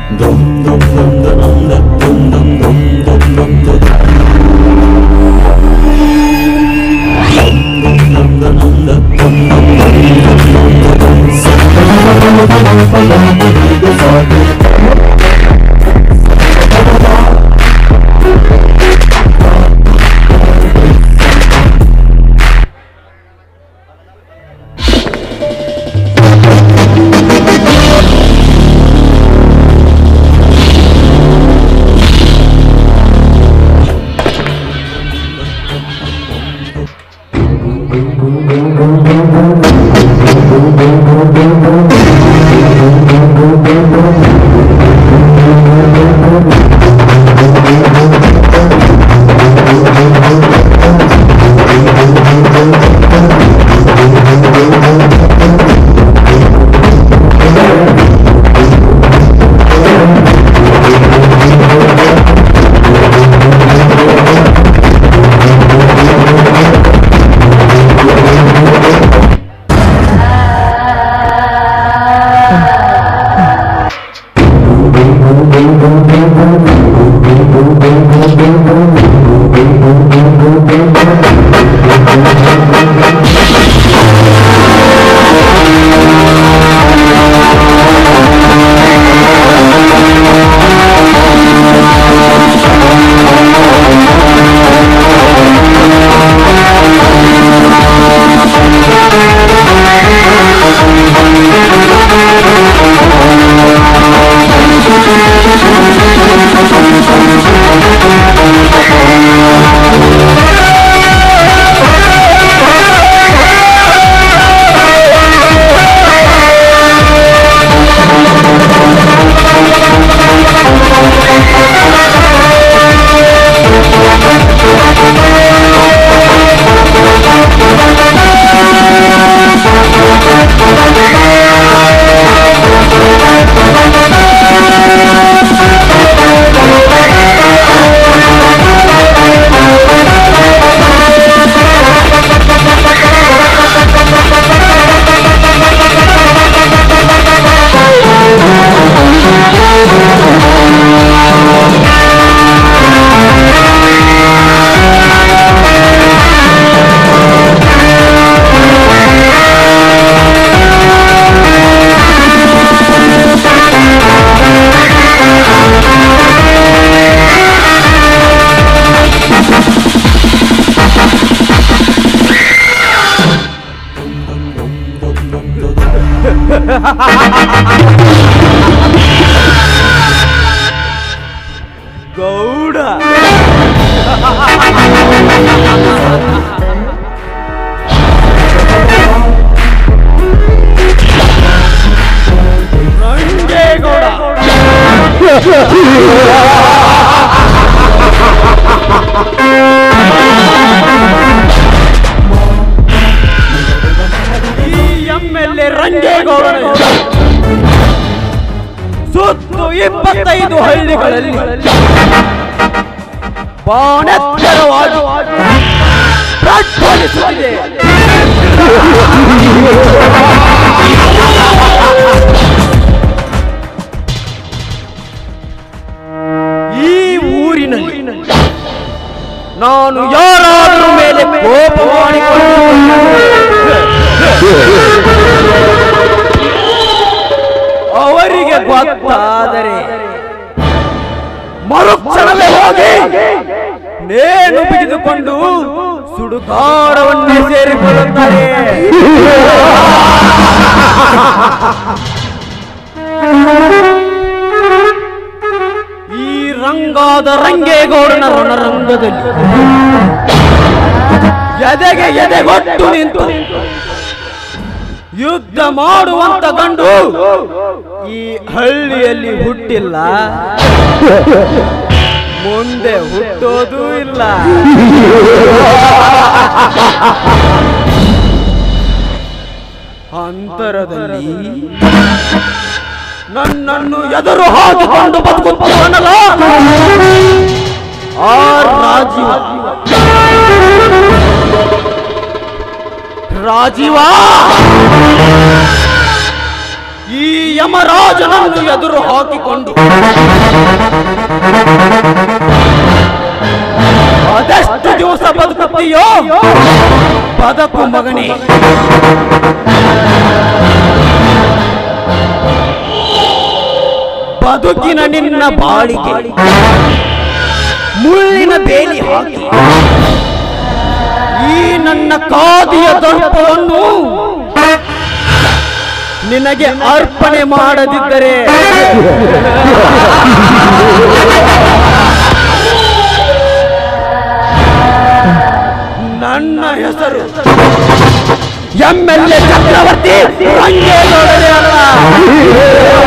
ಗೌಡ ರಂಗೇಗೌಡ ಈ M L A Rangegowda ಸುತ್ತು ಇಪ್ಪತ್ತೈದು ಹಳ್ಳಿಗಳಲ್ಲಿ ಬಾಣೆತ್ತರವಾಗಿ ಪ್ರಜ್ವಲಿಸುತ್ತಿದೆ ಈ ಊರಿನಲ್ಲಿ ನಾನು ಯಾರಾದರ ಮೇಲೆ ಕೋಪ ಮಾಡಿಕೊಂಡು ಅವರಿಗೆ ಗೊತ್ತಾದರೆ ಮರುಕ್ಷಣವೇ ಹೋಗಿ ನೇಣು ಬಿಗಿದುಕೊಂಡು ಸುಡುಗಾಡವನ್ನೇ ಸೇರಿಕೊಳ್ಳುತ್ತಾರೆ ಈ ರಂಗಾದ ರಂಗೇಗೌಡನ ರಣರಂಗದಲ್ಲಿ ಎದೆಗೆ ಎದೆಗೊಟ್ಟು ನಿಂತು ಯುದ್ಧ ಮಾಡುವಂತ ಗಂಡು ಈ ಹಳ್ಳಿಯಲ್ಲಿ ಹುಟ್ಟಿಲ್ಲ ಮುಂದೆ ಹುಟ್ಟೋದೂ ಇಲ್ಲ ಅಂತರದಲ್ಲಿ ನನ್ನನ್ನು ಎದುರು ಹಾಕಿಕೊಂಡು ಬದುಕುತ್ತಾನಲ್ಲ ಆ ರಾಜೀವ ರಾಜೀವ ಈ ಯಮರಾಜನನ್ನು ಎದುರು ಹಾಕಿಕೊಂಡು ಅದೆಷ್ಟು ದಿವಸ ಬದುಕುತ್ತೀಯೋ ಬದುಕು ಮಗನೇ ಬದುಕಿನ ನಿನ್ನ ಬಾಳಿಗೆ ಮುಳ್ಳಿನ ಬೇಲಿ ಹಾಕಿ ಈ ನನ್ನ ಕಾದಿಯ ದರ್ಪವನ್ನು ನಿನಗೆ ಅರ್ಪಣೆ ಮಾಡದಿದ್ದರೆ ನನ್ನ ಹೆಸರು ಎಂ ಎಲ್ ಎ ಚಕ್ರವರ್ತಿ ರಂಗೇಗೌಡರೇ ಅಲ್ಲ